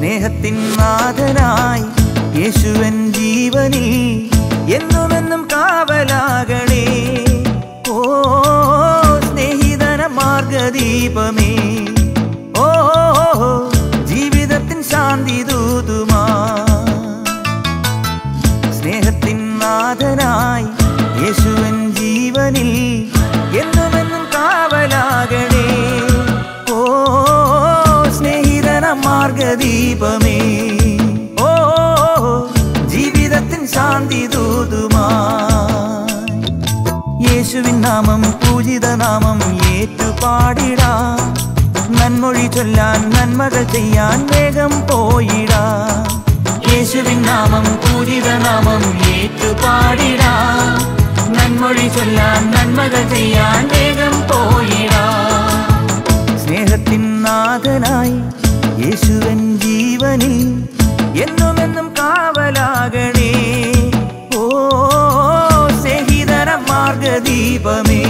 സ്നേഹത്തിൻ നാഥനായി യേശുവൻ ജീവനിൽ എന്നുമെന്നും കാവലാകണേ ഓ സ്നേഹിതന മാർഗദീപമേ ഓ ജീവിതത്തിൻ ശാന്തി ദൂതുമാ സ്നേഹത്തിൻ നാഥനായി യേശുവൻ ജീവനിൽ എന്നുമെന്നും കാവലാകണേ ഓ സ്നേഹിതന മാർഗദീപമേ ഓ ജീവിതത്തിൻ ശാന്തി ദൂതുമാ യേശുവിൻ നാമം പൂജിത നാമം ഏറ്റുപാടിടാ നന്മൊഴി ചൊല്ലാൻ നന്മകൾ ചെയ്യാൻ വേഗം പോയിടാ യേശുവിൻ നാമം പൂജിത നാമം ഏറ്റുപാടിടാ നന്മൊഴി ചൊല്ലാൻ നന്മകൾ ചെയ്യാൻ വേഗം പോയിടാ സ്നേഹത്തിൻ നാഥനായി യേശുവൻ ജീവനിൽ എന്നുമെന്നും കാവലാകണേ ഓ സ്നേഹിതര മാർഗദീപമേ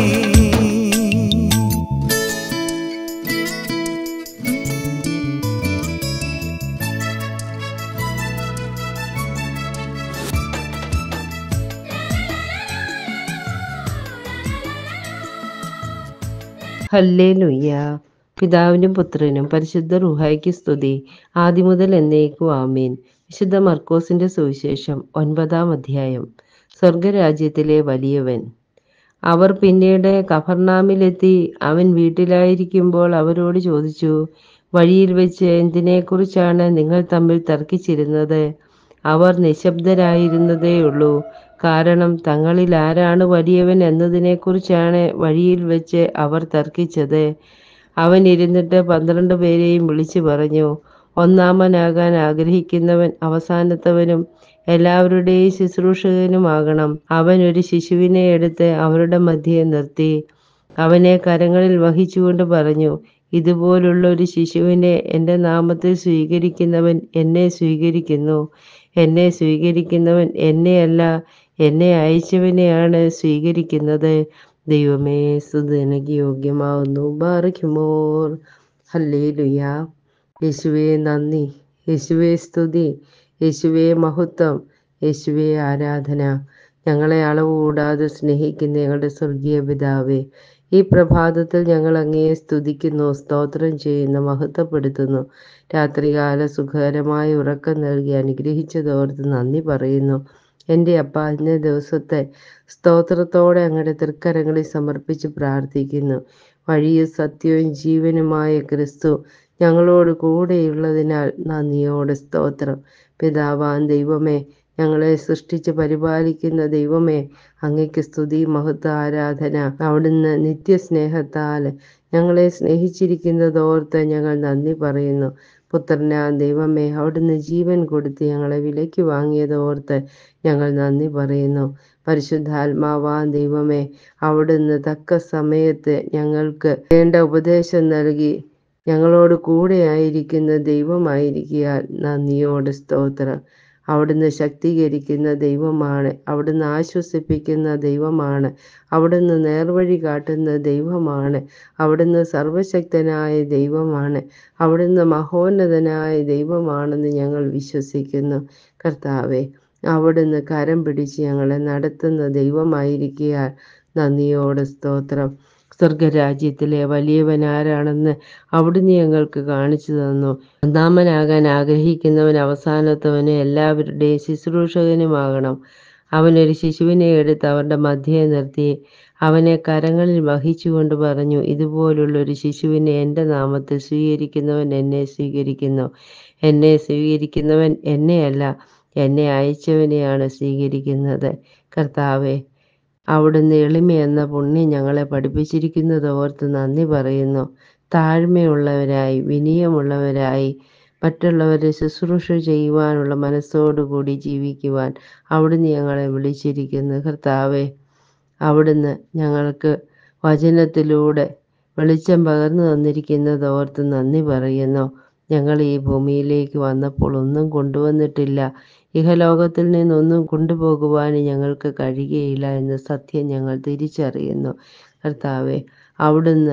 ഹല്ലേലൂയ്യ പിതാവിനും പുത്രനും പരിശുദ്ധ റുഹായ്ക്ക് സ്തുതി ആദ്യം മുതൽ എന്നേക്കും ആമീൻ വിശുദ്ധ മർക്കോസിന്റെ സുവിശേഷം ഒൻപതാം അധ്യായം സ്വർഗരാജ്യത്തിലെ വലിയവൻ അവർ പിന്നീട് കഫർനാമിലെത്തി അവൻ വീട്ടിലായിരിക്കുമ്പോൾ അവരോട് ചോദിച്ചു വഴിയിൽ വെച്ച് എന്തിനെക്കുറിച്ചാണ് നിങ്ങൾ തമ്മിൽ തർക്കിച്ചിരുന്നത് അവർ നിശബ്ദരായിരുന്നതേയുള്ളൂ കാരണം തങ്ങളിൽ ആരാണ് വലിയവൻ എന്നതിനെക്കുറിച്ചാണ് വഴിയിൽ വെച്ച് അവർ തർക്കിച്ചത് അവൻ ഇരുന്നിട്ട് പന്ത്രണ്ട് പേരെയും വിളിച്ചു പറഞ്ഞു ഒന്നാമനാകാൻ ആഗ്രഹിക്കുന്നവൻ അവസാനത്തവനും എല്ലാവരുടെയും ശുശ്രൂഷകനുമാകണം അവൻ ഒരു ശിശുവിനെ എടുത്ത് അവരുടെ മധ്യേ നിർത്തി അവനെ കരങ്ങളിൽ വഹിച്ചുകൊണ്ട് പറഞ്ഞു ഇതുപോലുള്ള ഒരു ശിശുവിനെ എൻ്റെ നാമത്തിൽ സ്വീകരിക്കുന്നവൻ എന്നെ സ്വീകരിക്കുന്നു എന്നെ സ്വീകരിക്കുന്നവൻ എന്നെയല്ല എന്നെ അയച്ചവനെയാണ് സ്വീകരിക്കുന്നത് ദൈവമേ സുതനക്ക് യോഗ്യമാവുന്നു ബാറയ്ക്കുമോർ ഹല്ലേ ലുയാ യേശുവേ നന്ദി യേശുവേ സ്തുതി യേശുവേ മഹത്വം യേശുവേ ആരാധന ഞങ്ങളെ അളവ് കൂടാതെ സ്നേഹിക്കുന്ന ഞങ്ങളുടെ സ്വർഗീയ പിതാവേ ഈ പ്രഭാതത്തിൽ ഞങ്ങൾ അങ്ങയെ സ്തുതിക്കുന്നു സ്തോത്രം ചെയ്യുന്നു മഹത്വപ്പെടുത്തുന്നു രാത്രികാല സുഖകരമായ ഉറക്കം നൽകി അനുഗ്രഹിച്ചതോർത്ത് നന്ദി പറയുന്നു എൻ്റെ അപ്പ ഇന്ന ദിവസത്തെ സ്തോത്രത്തോടെ അങ്ങയുടെ തൃക്കരങ്ങളിൽ സമർപ്പിച്ച് പ്രാർത്ഥിക്കുന്നു വഴിയും സത്യവും ജീവനുമായ ക്രിസ്തു ഞങ്ങളോട് കൂടെയുള്ളതിനാൽ നന്ദിയോടെ സ്തോത്രം പിതാവാൻ ദൈവമേ ഞങ്ങളെ സൃഷ്ടിച്ച് പരിപാലിക്കുന്ന ദൈവമേ അങ്ങയ്ക്ക് സ്തുതി മഹത്വ ആരാധന അവിടുന്ന് നിത്യസ്നേഹത്താൽ ഞങ്ങളെ സ്നേഹിച്ചിരിക്കുന്നതോർത്ത് ഞങ്ങൾ നന്ദി പറയുന്നു പുത്രനാ ദൈവമേ അവിടുന്ന് ജീവൻ കൊടുത്ത് ഞങ്ങളെ വിലയ്ക്ക് വാങ്ങിയതോർത്ത് ഞങ്ങൾ നന്ദി പറയുന്നു പരിശുദ്ധാത്മാവാ ദൈവമേ അവിടുന്ന് തക്ക സമയത്ത് ഞങ്ങൾക്ക് വേണ്ട ഉപദേശം നൽകി ഞങ്ങളോട് കൂടെയായിരിക്കുന്ന ദൈവമായിരിക്കാൻ നന്ദിയോട് സ്തോത്രം അവിടുന്ന് ശക്തീകരിക്കുന്ന ദൈവമാണ് അവിടുന്ന് ആശ്വസിപ്പിക്കുന്ന ദൈവമാണ് അവിടുന്ന് നേർവഴി കാട്ടുന്ന ദൈവമാണ് അവിടുന്ന് സർവശക്തനായ ദൈവമാണ് അവിടുന്ന് മഹോന്നതനായ ദൈവമാണെന്ന് ഞങ്ങൾ വിശ്വസിക്കുന്നു കർത്താവെ അവിടുന്ന് കരം പിടിച്ച് ഞങ്ങളെ നടത്തുന്ന ദൈവമായിരിക്കാൻ നന്ദിയോട് സ്തോത്രം സ്വർഗരാജ്യത്തിലെ വലിയവൻ ആരാണെന്ന് അവിടുന്ന് ഞങ്ങൾക്ക് കാണിച്ചു തന്നു ഒന്നാമനാകാൻ ആഗ്രഹിക്കുന്നവൻ അവസാനത്തവന് എല്ലാവരുടെയും ശുശ്രൂഷകനുമാകണം അവനൊരു ശിശുവിനെ എടുത്ത് അവരുടെ മധ്യേ നിർത്തി അവനെ കരങ്ങളിൽ വഹിച്ചുകൊണ്ട് പറഞ്ഞു ഇതുപോലുള്ള ഒരു ശിശുവിനെ എൻ്റെ നാമത്തിൽ സ്വീകരിക്കുന്നവൻ എന്നെ സ്വീകരിക്കുന്നു എന്നെ സ്വീകരിക്കുന്നവൻ എന്നെയല്ല എന്നെ അയച്ചവനെയാണ് സ്വീകരിക്കുന്നത് കർത്താവെ അവിടുന്ന് എളിമയെന്ന പുണ്യം ഞങ്ങളെ പഠിപ്പിച്ചിരിക്കുന്നത് ഓർത്ത് നന്ദി പറയുന്നു താഴ്മയുള്ളവരായി വിനയമുള്ളവരായി മറ്റുള്ളവരെ ശുശ്രൂഷ ചെയ്യുവാനുള്ള മനസ്സോടുകൂടി ജീവിക്കുവാൻ അവിടുന്ന് ഞങ്ങളെ വിളിച്ചിരിക്കുന്നു കർത്താവെ അവിടുന്ന് ഞങ്ങൾക്ക് വചനത്തിലൂടെ വെളിച്ചം പകർന്നു തന്നിരിക്കുന്നത് ഓർത്ത് നന്ദി പറയുന്നു ഞങ്ങൾ ഈ ഭൂമിയിലേക്ക് വന്നപ്പോൾ ഒന്നും കൊണ്ടുവന്നിട്ടില്ല ഇഹലോകത്തിൽ നിന്നൊന്നും കൊണ്ടുപോകുവാൻ ഞങ്ങൾക്ക് കഴിയുകയില്ല എന്ന സത്യം ഞങ്ങൾ തിരിച്ചറിയുന്നു കർത്താവെ അവിടുന്ന്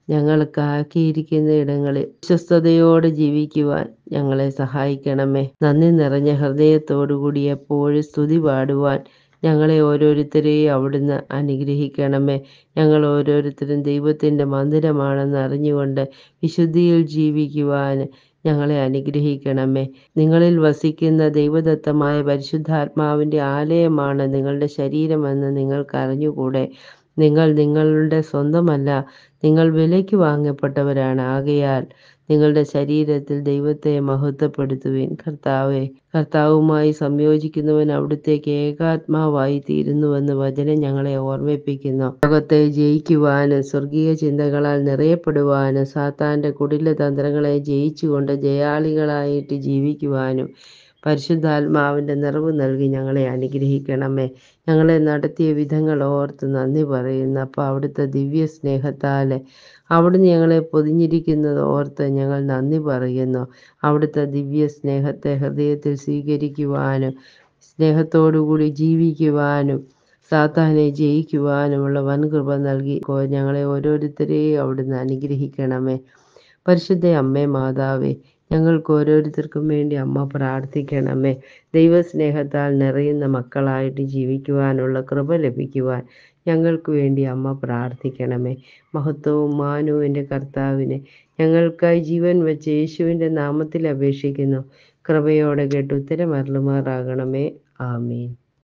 ഞങ്ങൾക്ക് ആക്കിയിരിക്കുന്ന ഇടങ്ങളിൽ വിശ്വസ്തയോടെ ജീവിക്കുവാൻ ഞങ്ങളെ സഹായിക്കണമേ നന്ദി നിറഞ്ഞ ഹൃദയത്തോടുകൂടി എപ്പോഴും സ്തുതി പാടുവാൻ ഞങ്ങളെ ഓരോരുത്തരെയും അവിടുന്ന് അനുഗ്രഹിക്കണമേ ഞങ്ങൾ ഓരോരുത്തരും ദൈവത്തിൻ്റെ മന്ദിരമാണെന്ന് അറിഞ്ഞുകൊണ്ട് വിശുദ്ധിയിൽ ജീവിക്കുവാൻ ഞങ്ങളെ അനുഗ്രഹിക്കണമേ നിങ്ങളിൽ വസിക്കുന്ന ദൈവദത്തമായ പരിശുദ്ധാത്മാവിൻ്റെ ആലയമാണ് നിങ്ങളുടെ ശരീരമെന്ന് നിങ്ങൾക്ക് അറിഞ്ഞുകൂടെ നിങ്ങൾ നിങ്ങളുടെ സ്വന്തമല്ല നിങ്ങൾ വിലയ്ക്ക് വാങ്ങപ്പെട്ടവരാണ് ആകയാൽ നിങ്ങളുടെ ശരീരത്തിൽ ദൈവത്തെ മഹത്വപ്പെടുത്തുവിൻ കർത്താവെ കർത്താവുമായി സംയോജിക്കുന്നവൻ അവിടുത്തേക്ക് ഏകാത്മാവായി തീരുന്നുവെന്ന് വചനം ഞങ്ങളെ ഓർമ്മിപ്പിക്കുന്നു ലോകത്തെ ജയിക്കുവാനും സ്വർഗീയ ചിന്തകളാൽ നിറയപ്പെടുവാനും സാത്താന്റെ കുടില തന്ത്രങ്ങളെ ജയിച്ചുകൊണ്ട് ജയാളികളായിട്ട് ജീവിക്കുവാനും പരിശുദ്ധാത്മാവിൻ്റെ നിറവ് നൽകി ഞങ്ങളെ അനുഗ്രഹിക്കണമേ ഞങ്ങളെ നടത്തിയ വിധങ്ങൾ ഓർത്ത് നന്ദി പറയുന്നു അപ്പോൾ അവിടുത്തെ ദിവ്യ സ്നേഹത്താൽ അവിടുന്ന് ഞങ്ങളെ പൊതിഞ്ഞിരിക്കുന്നത് ഓർത്ത് ഞങ്ങൾ നന്ദി പറയുന്നു അവിടുത്തെ ദിവ്യ സ്നേഹത്തെ ഹൃദയത്തിൽ സ്വീകരിക്കുവാനും സ്നേഹത്തോടുകൂടി ജീവിക്കുവാനും സാത്താനെ ജയിക്കുവാനുമുള്ള വൻകൃപ നൽകി കോ- ഞങ്ങളെ ഓരോരുത്തരെയും അവിടുന്ന് അനുഗ്രഹിക്കണമേ പരിശുദ്ധ അമ്മേ മാതാവേ ഞങ്ങൾക്ക് ഓരോരുത്തർക്കും വേണ്ടി അമ്മ പ്രാർത്ഥിക്കണമേ ദൈവസ്നേഹത്താൽ നിറയുന്ന മക്കളായിട്ട് ജീവിക്കുവാനുള്ള കൃപ ലഭിക്കുവാൻ ഞങ്ങൾക്ക് വേണ്ടി അമ്മ പ്രാർത്ഥിക്കണമേ മഹത്വവും മാനവും എൻ്റെ കർത്താവിനെ ഞങ്ങൾക്കായി ജീവൻ വെച്ച യേശുവിൻ്റെ നാമത്തിൽ അപേക്ഷിക്കുന്നു കൃപയോടെ കേട്ട് ഉത്തരമരുളുമാറാകണമേ ആമീൻ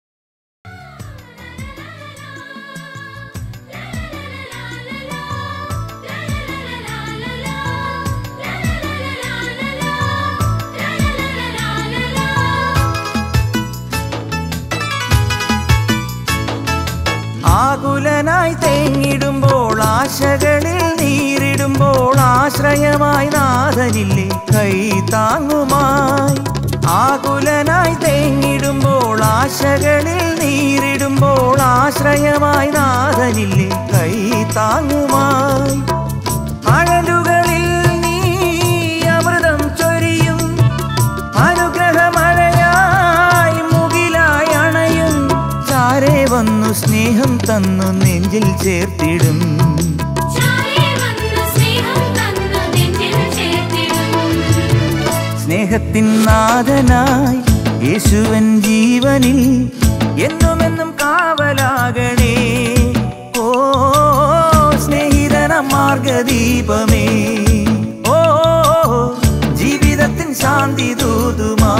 ആകുലനായി തേങ്ങിടുമ്പോൾ ആശകളിൽ നീരിടുമ്പോൾ ആശ്രയമായി നാഥനില്ലേ കൈ താങ്ങുമായി ആകുലനായി തേങ്ങിടുമ്പോൾ ആശകളിൽ നീരിടുമ്പോൾ ആശ്രയമായി നാഥനില്ലേ കൈ താങ്ങുമായി അഴലുകളിൽ നീ അമൃതം ചൊരിയും അനുഗ്രഹമഴയായി മുകിലായി അണയും ചാരെ വന്നു സ്നേഹം തന്നു നെഞ്ചിൽ ചേർത്തിടും സ്നേഹത്തിൻ നാഥനായി യേശുവൻ ജീവനിൽ എന്നുമെന്നും കാവലാകണേ ഓ സ്നേഹിതന മാർഗദീപമേ ഓ ജീവിതത്തിൻ ശാന്തി ദൂതുമായി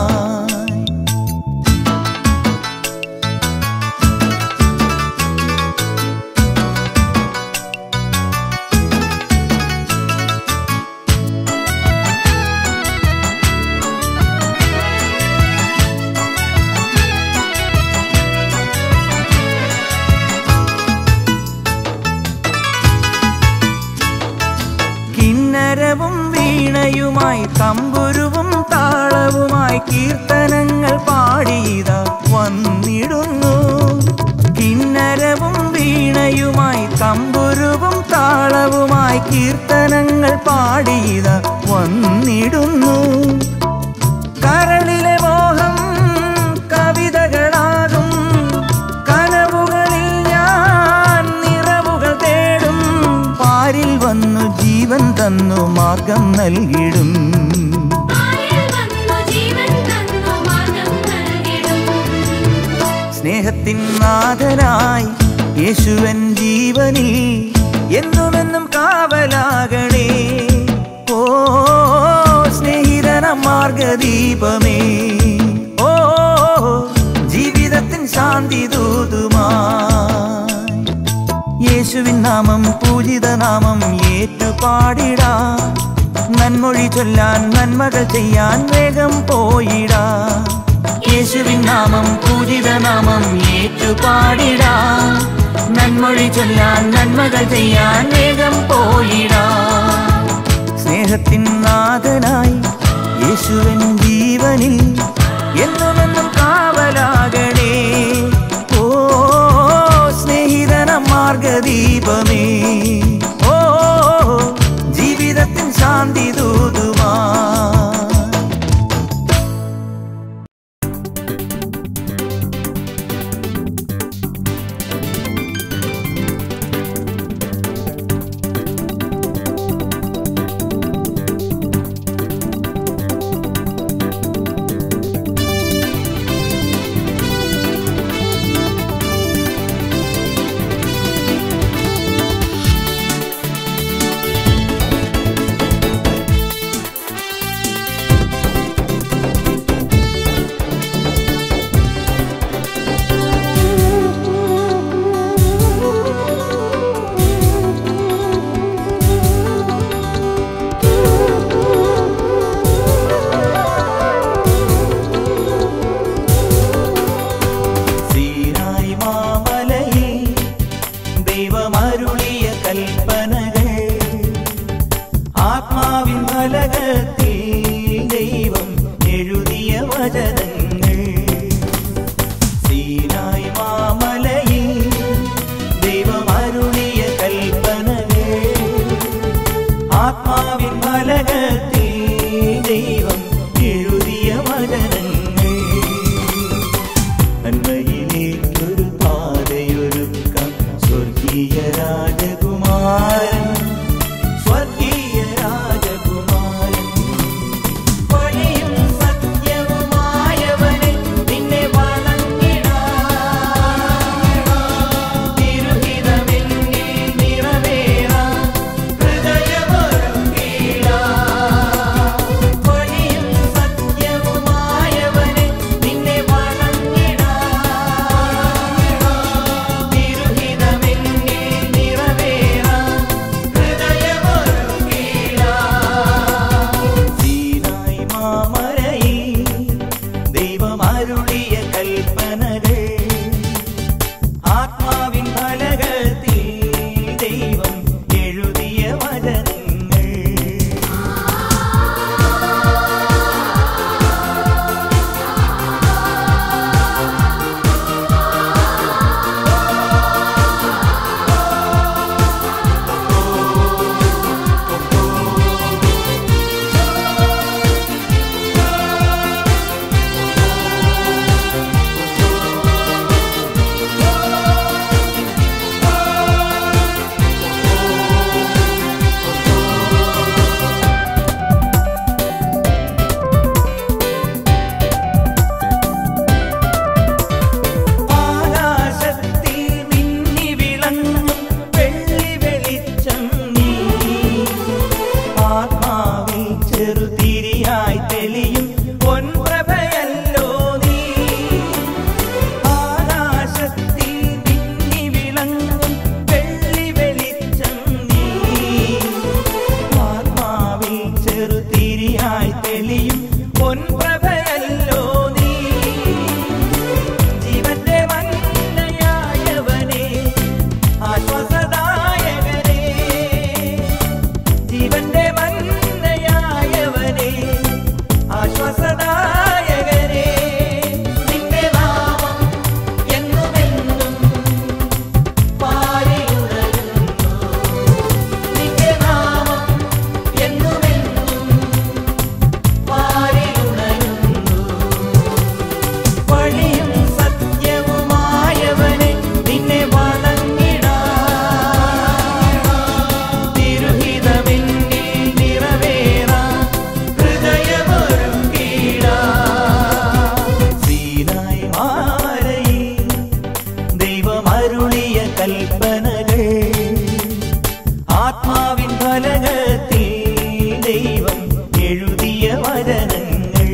കിന്നരവും വീണയുമായി തമ്പുരുവും താളവുമായി കീർത്തനങ്ങൾ പാടിയത വന്നിടുന്നു കിന്നരവും വീണയുമായി തമ്പുരുവും താളവുമായി കീർത്തനങ്ങൾ പാടിയത വന്നിടുന്നു കരളിലെ മോഹം കവിതകളാകും കനവുകളിൽ ഞാൻ നിറവുകൾ തേടും പാരിൽ വന്നു ജീവൻ തന്നു മാർഗം നൽകിടും സ്നേഹത്തിൻ നാഥനായി യേശുവൻ ജീവനിൽ എന്നുമെന്നും കാവലാകണേ ഓ സ്നേഹിതന മാർഗദീപമേ ഓ ജീവിതത്തിൻ ശാന്തി ദൂതുമായി യേശുവിൻ നാമം പൂജിത നാമം ഏറ്റുപാടിടാ നന്മൊഴി ചൊല്ലാൻ നന്മകൾ ചെയ്യാൻ വേഗം പോയിടാ യേശുവിൻ നാമം പൂജിത നാമം ഏറ്റുപാടിടാ നന്മൊഴി ചൊല്ലാൻ നന്മകൾ ചെയ്യാൻ വേഗം പോയിടാ സ്നേഹത്തിൻ നാഥനായി യേശുവൻ ജീവനിൽ എന്നുമെന്നും കാവലാകണേ ഓ സ്നേഹിതന മാർഗദീപമേ ഓ ജീവിതത്തിൻ ശാന്തി ദൂതുമാ പൊൻപ്രഭയല്ലോ നീ ജീവന്റെ മന്നയായവനെ ആശ്വാസദായകനെ ജീവന്റെ മന്നയായവനെ ആശ്വാസദായകനെ നിന്റെ നാമം എന്നുമെന്നും പാരിയുണരുന്നു നിന്റെ നാമം എന്നുമെന്നും പാരിയുണരുന്നു വഴിയും സത്യവുമായവനെ നിന്നെ വണങ്ങിടാം തിരുഹിതമെന്നിൽ നിറവേറാം ഹൃദയമൊരുക്കിടാം സീനായി മാരയിൽ ദൈവമരുളിയ കൽപ്പനകൾ ആത്മാവിൻ ഫലകത്തിൽ ദൈവം എഴുതിയ വചനങ്ങൾ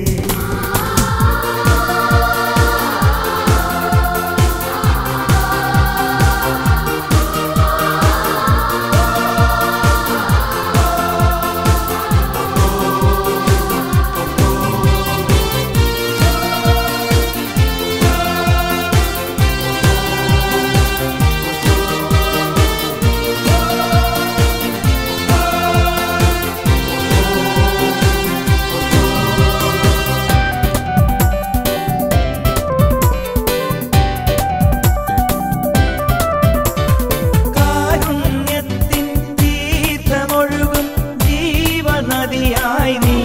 കാരുണ്യത്തിൻ തീർത്ഥമൊഴുകും ജീവനദിയായി നീ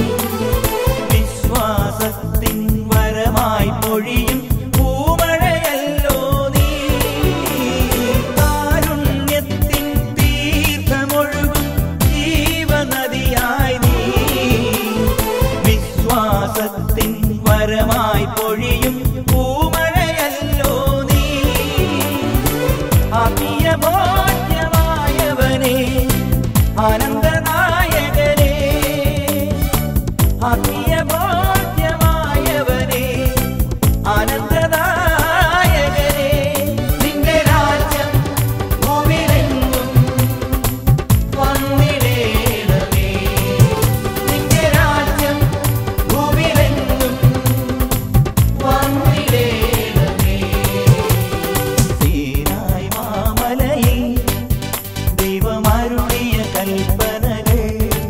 വിശ്വാസത്തിൻ വരമായി പൊഴിയും പൂമഴയല്ലോ നീ കാരുണ്യത്തിൻ തീർത്ഥമൊഴുകും ജീവനദിയായി നീ വിശ്വാസത്തിൻ വരമായി പൊഴിയും പൂമഴയല്ലോ നീ ആത്മീയബോധ്യമായവനെ ആനന്ദനായകനെ ആത്മീയബോധ്യമായവനെ ആനന്ദനായകനെ നിന്റെ രാജ്യം ഭൂമിയിലെങ്ങും വന്നിടേണമേ നിന്റെ രാജ്യം ഭൂമിയിലെങ്ങും വന്നിടേണമേ സീനായി മാമലയിൽ ദൈവമരുളിയ കൽപ്പനകൾ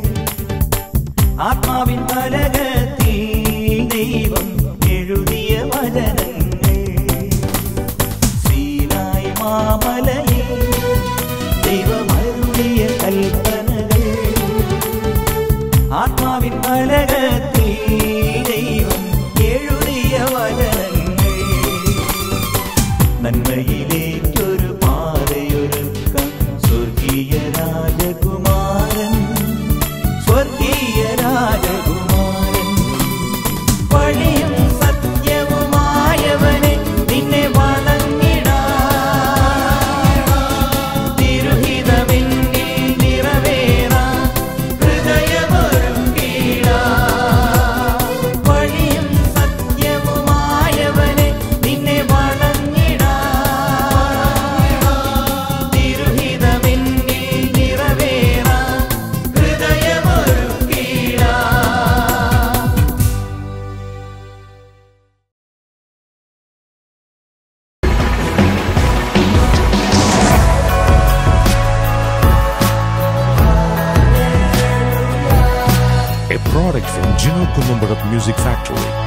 ആത്മാവിൻ പലകത്തിൽ ദൈവം എഴുതിയ വചനങ്ങൾ സീനായി മാമലയിൽ ദൈവമരുളിയ കൽപ്പനകൾ ആത്മാവിൻ പലകത്തിൽ ദൈവം എഴുതിയ വചനങ്ങൾ നന്മയിലേക്കൊരു പാതയൊരുക്കം സ്വർഗീയ രാജകുമാരൻ സ്വർഗീയ രാജകുമാരൻ വഴിയും സത്യവുമായവനെ നിന്നെ വണങ്ങിടാം തിരുഹിതമെന്നിൽ നിറവേറാം ഹൃദയമൊരുക്കിടാം വഴിയും സത്യവുമായവനെ നിന്നെ വണങ്ങിടാം തിരുഹിതമെന്നിൽ നിറവേറാം ഹൃദയമൊരുക്കിടാം a product from Gino Columbarat Music Factory.